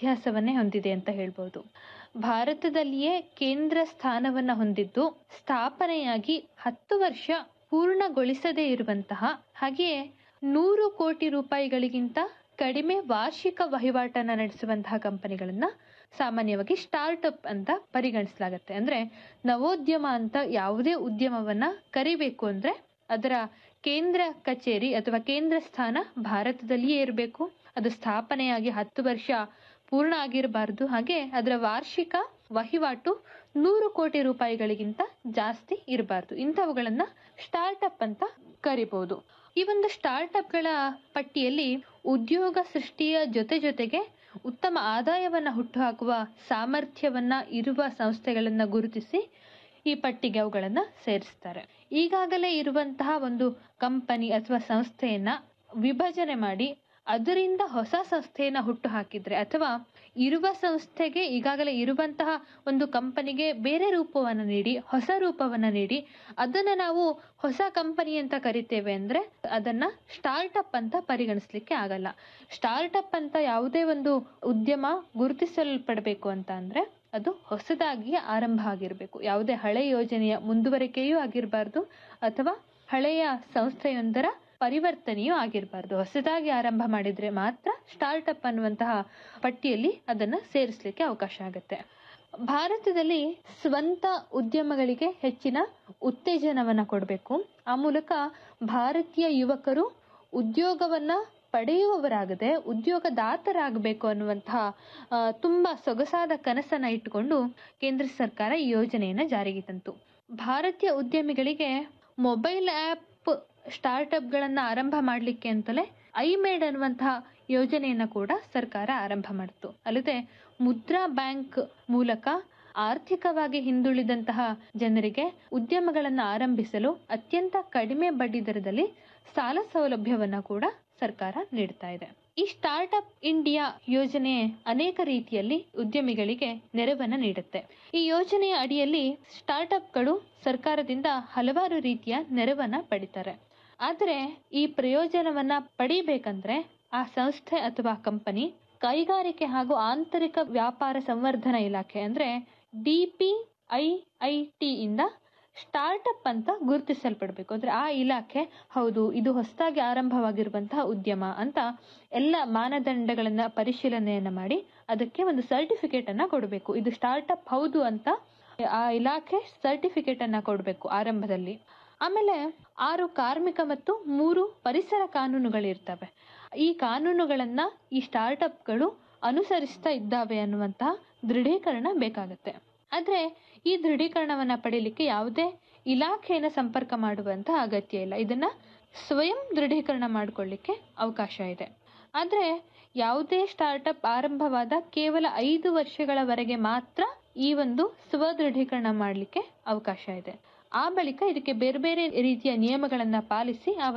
ಇತಿಹಾಸವನ್ನೇ ಹೊಂದಿದೆ ಅಂತ ಹೇಳ್ಬೋದು ಭಾರತದಲ್ಲಿಯೇ ಕೇಂದ್ರ ಸ್ಥಾನವನ್ನ ಹೊಂದಿದ್ದು ಸ್ಥಾಪನೆಯಾಗಿ ಹತ್ತು ವರ್ಷ ಪೂರ್ಣಗೊಳಿಸದೇ ಇರುವಂತಹ ಹಾಗೆಯೇ ನೂರು ಕೋಟಿ ರೂಪಾಯಿಗಳಿಗಿಂತ ಕಡಿಮೆ ವಾರ್ಷಿಕ ವಹಿವಾಟನ್ನ ನಡೆಸುವಂತಹ ಕಂಪನಿಗಳನ್ನ ಸಾಮಾನ್ಯವಾಗಿ ಸ್ಟಾರ್ಟ್ಅಪ್ ಅಂತ ಪರಿಗಣಿಸಲಾಗುತ್ತೆ ಅಂದ್ರೆ ನವೋದ್ಯಮ ಅಂತ ಯಾವುದೇ ಉದ್ಯಮವನ್ನ ಕರಿಬೇಕು ಅಂದ್ರೆ ಅದರ ಕೇಂದ್ರ ಕಚೇರಿ ಅಥವಾ ಕೇಂದ್ರ ಸ್ಥಾನ ಭಾರತದಲ್ಲಿಯೇ ಇರಬೇಕು ಅದು ಸ್ಥಾಪನೆಯಾಗಿ ಹತ್ತು ವರ್ಷ ಪೂರ್ಣ ಆಗಿರಬಾರದು ಹಾಗೆ ಅದರ ವಾರ್ಷಿಕ ವಹಿವಾಟು ನೂರು ಕೋಟಿ ರೂಪಾಯಿಗಳಿಗಿಂತ ಜಾಸ್ತಿ ಇರಬಾರ್ದು ಇಂಥವುಗಳನ್ನ ಸ್ಟಾರ್ಟ್ಅಪ್ ಅಂತ ಕರಿಬಹುದು ಈ ಒಂದು ಸ್ಟಾರ್ಟ್ಅಪ್ಗಳ ಪಟ್ಟಿಯಲ್ಲಿ ಉದ್ಯೋಗ ಸೃಷ್ಟಿಯ ಜೊತೆ ಜೊತೆಗೆ ಉತ್ತಮ ಆದಾಯವನ್ನ ಹುಟ್ಟುಹಾಕುವ ಸಾಮರ್ಥ್ಯವನ್ನ ಇರುವ ಸಂಸ್ಥೆಗಳನ್ನ ಗುರುತಿಸಿ ಈ ಪಟ್ಟಿಗೆ ಅವುಗಳನ್ನ ಸೇರಿಸ್ತಾರೆ ಈಗಾಗಲೇ ಇರುವಂತಹ ಒಂದು ಕಂಪನಿ ಅಥವಾ ಸಂಸ್ಥೆಯನ್ನ ವಿಭಜನೆ ಮಾಡಿ ಅದರಿಂದ ಹೊಸ ಸಂಸ್ಥೆಯನ್ನ ಹುಟ್ಟು ಹಾಕಿದ್ರೆ ಅಥವಾ ಇರುವ ಸಂಸ್ಥೆಗೆ ಈಗಾಗಲೇ ಇರುವಂತಹ ಒಂದು ಕಂಪನಿಗೆ ಬೇರೆ ರೂಪವನ್ನ ನೀಡಿ ಹೊಸ ರೂಪವನ್ನ ನೀಡಿ ಅದನ್ನ ನಾವು ಹೊಸ ಕಂಪನಿ ಅಂತ ಕರಿತೇವೆ ಅಂದ್ರೆ ಅದನ್ನ ಸ್ಟಾರ್ಟ್ಅಪ್ ಅಂತ ಪರಿಗಣಿಸ್ಲಿಕ್ಕೆ ಆಗಲ್ಲ ಸ್ಟಾರ್ಟ್ಅಪ್ ಅಂತ ಯಾವುದೇ ಒಂದು ಉದ್ಯಮ ಗುರುತಿಸಲ್ಪಡಬೇಕು ಅಂತ ಅಂದ್ರೆ ಅದು ಹೊಸದಾಗಿ ಆರಂಭ ಆಗಿರಬೇಕು ಯಾವುದೇ ಹಳೆ ಯೋಜನೆಯ ಮುಂದುವರಿಕೆಯೂ ಆಗಿರಬಾರ್ದು ಅಥವಾ ಹಳೆಯ ಸಂಸ್ಥೆಯೊಂದರ ಪರಿವರ್ತನೆಯೂ ಆಗಿರಬಾರ್ದು ಹೊಸದಾಗಿ ಆರಂಭ ಮಾಡಿದ್ರೆ ಮಾತ್ರ ಸ್ಟಾರ್ಟ್ಅಪ್ ಅನ್ನುವಂತಹ ಪಟ್ಟಿಯಲ್ಲಿ ಅದನ್ನ ಸೇರಿಸಲಿಕ್ಕೆ ಅವಕಾಶ ಆಗುತ್ತೆ ಭಾರತದಲ್ಲಿ ಸ್ವಂತ ಉದ್ಯಮಗಳಿಗೆ ಹೆಚ್ಚಿನ ಉತ್ತೇಜನವನ್ನ ಕೊಡಬೇಕು ಆ ಮೂಲಕ ಭಾರತೀಯ ಯುವಕರು ಉದ್ಯೋಗವನ್ನ ಪಡೆಯುವವರಾಗದೆ ಉದ್ಯೋಗದಾತರಾಗಬೇಕು ಅನ್ನುವಂತಹ ಆ, ತುಂಬಾ ಸೊಗಸಾದ ಕನಸನ್ನ ಇಟ್ಟುಕೊಂಡು ಕೇಂದ್ರ ಸರ್ಕಾರ ಈ ಯೋಜನೆಯನ್ನ ಜಾರಿಗೆ ತಂತು ಭಾರತೀಯ ಉದ್ಯಮಿಗಳಿಗೆ ಮೊಬೈಲ್ ಆ್ಯಪ್ ಸ್ಟಾರ್ಟ್ಅಪ್ಗಳನ್ನ ಆರಂಭ ಮಾಡಲಿಕ್ಕೆ ಅಂತಲೇ ಐಮೇಡ್ ಅನ್ನುವಂತಹ ಯೋಜನೆಯನ್ನ ಕೂಡ ಸರ್ಕಾರ ಆರಂಭ ಮಾಡಿತು ಅಲ್ಲದೆ ಮುದ್ರಾ ಬ್ಯಾಂಕ್ ಮೂಲಕ ಆರ್ಥಿಕವಾಗಿ ಹಿಂದುಳಿದಂತಹ ಜನರಿಗೆ ಉದ್ಯಮಗಳನ್ನ ಆರಂಭಿಸಲು ಅತ್ಯಂತ ಕಡಿಮೆ ಬಡ್ಡಿ ದರದಲ್ಲಿ ಸಾಲ ಸೌಲಭ್ಯವನ್ನ ಕೂಡ ಸರ್ಕಾರ ನೀಡ್ತಾ ಇದೆ ಈ ಸ್ಟಾರ್ಟ್ಅಪ್ ಇಂಡಿಯಾ ಯೋಜನೆ ಅನೇಕ ರೀತಿಯಲ್ಲಿ ಉದ್ಯಮಿಗಳಿಗೆ ನೆರವನ್ನ ನೀಡುತ್ತೆ ಈ ಯೋಜನೆಯ ಅಡಿಯಲ್ಲಿ ಸ್ಟಾರ್ಟ್ಅಪ್ಗಳು ಸರ್ಕಾರದಿಂದ ಹಲವಾರು ರೀತಿಯ ನೆರವನ್ನ ಪಡಿತಾರೆ ಆದರೆ ಈ ಪ್ರಯೋಜನವನ್ನ ಪಡಿಬೇಕಂದ್ರೆ ಆ ಸಂಸ್ಥೆ ಅಥವಾ ಕಂಪನಿ ಕೈಗಾರಿಕೆ ಹಾಗೂ ಆಂತರಿಕ ವ್ಯಾಪಾರ ಸಂವರ್ಧನಾ ಇಲಾಖೆ ಅಂದ್ರೆ ಡಿಪಿಐಐಟಿ ಇಂದ ಸ್ಟಾರ್ಟ್ಅಪ್ ಅಂತ ಗುರುತಿಸಲ್ಪಡಬೇಕು ಅಂದ್ರೆ ಆ ಇಲಾಖೆ ಹೌದು ಇದು ಹೊಸದಾಗಿ ಆರಂಭವಾಗಿರುವಂತಹ ಉದ್ಯಮ ಅಂತ ಎಲ್ಲ ಮಾನದಂಡಗಳನ್ನ ಪರಿಶೀಲನೆಯನ್ನ ಮಾಡಿ ಅದಕ್ಕೆ ಒಂದು ಸರ್ಟಿಫಿಕೇಟ್ ಅನ್ನ ಕೊಡಬೇಕು ಇದು ಸ್ಟಾರ್ಟ್ಅಪ್ ಹೌದು ಅಂತ ಆ ಇಲಾಖೆ ಸರ್ಟಿಫಿಕೇಟ್ ಅನ್ನ ಕೊಡಬೇಕು ಆರಂಭದಲ್ಲಿ ಆಮೇಲೆ ಆರು ಕಾರ್ಮಿಕ ಮತ್ತು ಮೂರು ಪರಿಸರ ಕಾನೂನುಗಳಿರ್ತವೆ ಈ ಕಾನೂನುಗಳನ್ನ ಈ ಸ್ಟಾರ್ಟ್ಅಪ್ಗಳು ಅನುಸರಿಸ್ತಾ ಇದ್ದಾವೆ ಅನ್ನುವಂತಹ ದೃಢೀಕರಣ ಬೇಕಾಗುತ್ತೆ ಆದ್ರೆ ಈ ದೃಢೀಕರಣವನ್ನ ಪಡೀಲಿಕ್ಕೆ ಯಾವುದೇ ಇಲಾಖೆಯನ್ನ ಸಂಪರ್ಕ ಮಾಡುವಂತಹ ಅಗತ್ಯ ಇಲ್ಲ ಇದನ್ನ ಸ್ವಯಂ ದೃಢೀಕರಣ ಮಾಡಿಕೊಳ್ಳಿಕ್ಕೆ ಅವಕಾಶ ಇದೆ ಆದ್ರೆ ಯಾವುದೇ ಸ್ಟಾರ್ಟ್ಅಪ್ ಆರಂಭವಾದ ಕೇವಲ ಐದು ವರ್ಷಗಳವರೆಗೆ ಮಾತ್ರ ಈ ಒಂದು ಸ್ವ ದೃಢೀಕರಣ ಮಾಡಲಿಕ್ಕೆ ಅವಕಾಶ ಇದೆ ಆ ಬಳಿಕ ಇದಕ್ಕೆ ಬೇರೆ ಬೇರೆ ರೀತಿಯ ನಿಯಮಗಳನ್ನ ಪಾಲಿಸಿ ಆ